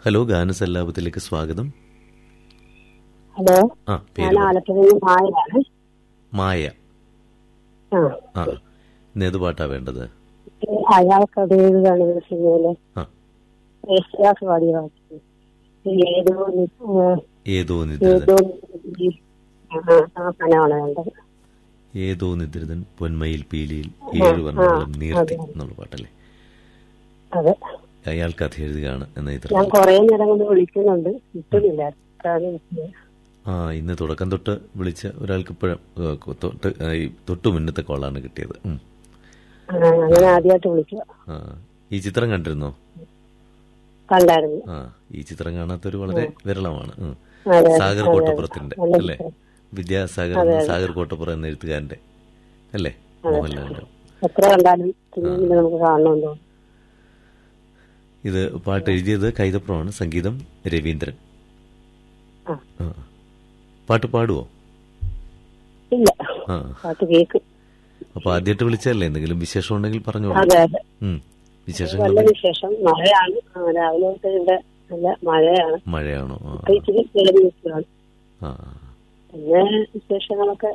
Hello ഗാനസല്ലാപത്തിലേക്ക് സ്വാഗതം hello ആ ഞാൻ പേര് പറ. ആലപ്പുഴയിൽ നിന്ന് മായയാണ് മായ ആ ആ ഇന്ന് ഏത് പാട്ടാ വേണ്ടത് അയാൾക്ക് അതേതാണ് സിനിമയിലെ ആ യേശുദാസ് പാടിയ പാട്ട് ഏതോ നി- ആ, ഏതോ നിദ്രിതൻ ഏതോ നി- ആ, ആ പനമാണ് വേണ്ടത് ഏതോ നിദ്രിതൻ പൊന്മയിൽ പീലിയിൽ ഏഴ് വർണ്ണങ്ങളും നീർത്തി എന്നുള്ള പാട്ടല്ലേ അതെ അയാൾ കഥ എഴുതുകയാണ് എന്ന ഞാൻ ചിത്രം കൊറേ നേരം കൊണ്ട് വിളിക്കുന്നുണ്ട് കിട്ടുന്നില്ല അതാണ് വിളിച്ചത്. ആ ഇന്ന് തുടക്കം തൊട്ട് വിളിച്ച ഒരാൾക്ക് ഇപ്പോഴും തൊട്ട് ആ, ഈ തൊട്ടു മുന്നത്തെ കോളാണ് കിട്ടിയത് ഉം. ആ, അങ്ങനെ ആദ്യമായിട്ട് വിളിക്കുക ആ ഈ ചിത്രം കണ്ടിരുന്നോ കണ്ടായിരുന്നു ആ ഈ ചിത്രം കാണാത്തൊരു വളരെ വിരളമാണ് ഉം. അതെ, സാഗർ അതെ, കോട്ടപ്പുറത്തിന്റെ നല്ല അല്ലേ ചിത്രം. വിദ്യാസാഗർ എന്ന സാഗർ കോട്ടപ്പുറം എന്ന എഴുത്തുകാരന്റെ അല്ലേ മോഹൻലാലിന്റെ എത്ര കണ്ടാലും പിന്നെ പിന്നെ നമുക്ക് കാണണമെന്ന് തോന്നും ഇത് പാട്ട് എഴുതിയത് കൈതപ്രമാണ് സംഗീതം രവീന്ദ്രൻ ആ ആ. പാട്ട് പാടുവോ ഇല്ല ആ പാട്ട് കേൾക്കും അപ്പൊ ആദ്യമായിട്ട് വിളിച്ചതല്ലേ എന്തെങ്കിലും വിശേഷം ഉണ്ടെങ്കിൽ പറഞ്ഞോളൂ അതെ അതെ ഉം. വിശേഷങ്ങൾ നല്ല വിശേഷം മഴയാണ് ആ, രാവിലെ തൊട്ട് ഇവിടെ നല്ല മഴയാണ് മഴയാണോ ആ ഇപ്പൊ ഇച്ചിരി തെളിഞ്ഞ് നിൽക്കുകയാണ് ആ പിന്നെ വിശേഷങ്ങളൊക്കെ